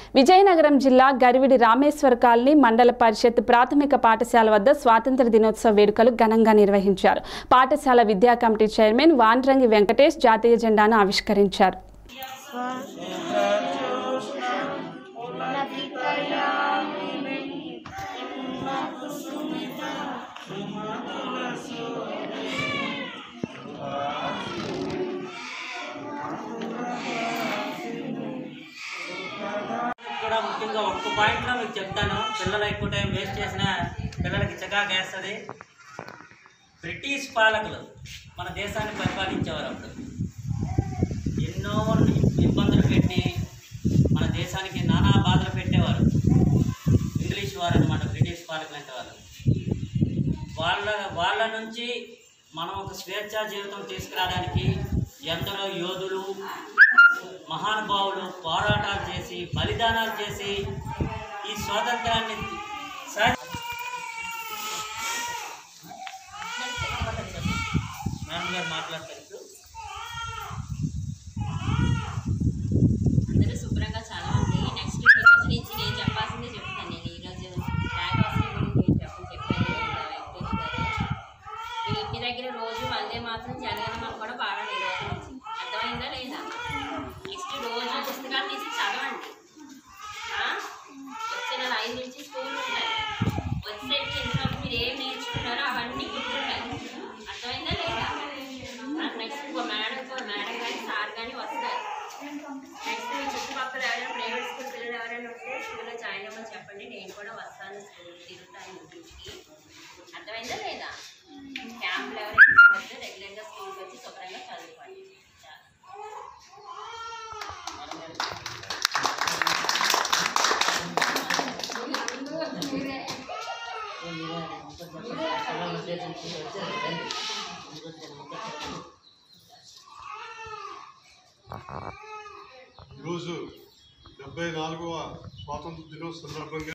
విజయనగరం జిల్లా గరివిడి రామేశ్వర కాలనీ మండల పరిషత్ ప్రాథమిక పాఠశాల వద్ద స్వాతంత్ర దినోత్సవ వేడుకలు ఘనంగా నిర్వహించారు పాఠశాల విద్యా కమిటీ చైర్మన్ వాన్రంగి వెంకటేష్ జాతీయ జెండాను ఆవిష్కరించారు కూడా ముఖ్యంగా ఒక్క పాయింట్లో మీకు చెప్తాను పిల్లలు ఎక్కువ టైం వేస్ట్ చేసిన పిల్లలకి చికాకు వేస్తుంది బ్రిటిష్ పాలకులు మన దేశాన్ని పరిపాలించేవారు అప్పుడు ఎన్నో ఇబ్బందులు పెట్టి మన దేశానికి నానా బాధలు పెట్టేవారు ఇంగ్లీష్ వారు అనమాట బ్రిటిష్ పాలకులు అంటే వాళ్ళు వాళ్ళ వాళ్ళ నుంచి మనం ఒక స్వేచ్ఛా జీవితం తీసుకురావడానికి ఎందరో యోధులు మహానుభావులు పోరాటాలు చేసి బలిదానాలు చేసి ఈ స్వాతంత్రాన్ని సా- మేడం గారు మాట్లాడతారు ఇప్పుడు. అందరూ శుభ్రంగా చదవండి నెక్స్ట్ ఈ రోజు నుంచి నేను చెప్పాల్సిందే చెప్తాను నేను ఈరోజు బ్యాగ్ హాస్టల్ గురించి ఏం చెప్పని చెప్పారు వెంకటేష్ గారు మీరు ఇంటి దగ్గర రోజు వందే మాత్రం జనగణమని కూడా పాడండి ఈ రోజు నుంచి అర్థమైందా లేదా నెక్స్ట్ రోజు పుస్తకాలు తీసి చదవండి ఆ? వచ్చే నెల ఐదు నుంచి స్కూల్ ఉంటాయి వచ్చేసరికి ఇంట్లో మీరు ఏం నేర్చుకున్నారో అవన్నీ గుర్తుంటాయి అర్థమైందా లేదా నెక్స్ట్ ఇంకో మేడం మేడం కానీ సార్ కానీ వస్తారు నెక్స్ట్ మీ చుట్టుపక్కల ఎవరైనా ప్రైవేట్ స్కూల్ పిల్లలు ఎవరైనా ఉంటే స్కూల్లో జాయిన్ అవ్వమని చెప్పండి నేను కూడా వస్తాను స్కూల్ తిరుగుతాను ఇంటికి అర్థమైందా లేదా క్యాంపులు ఎవరైనా వస్తే రెగ్యులర్గా స్కూల్కి వచ్చి శుభ్రంగా చదువుకోండి చాలు. పిల్లల్ని ఉద్దేశించి వచ్చారు రండి. ఈరోజు నేను మొత్తం చెప్పండి. ఈరోజు డెబ్బై నాలుగవ స్వాతంత్ర దినోత్సవ సందర్భంగా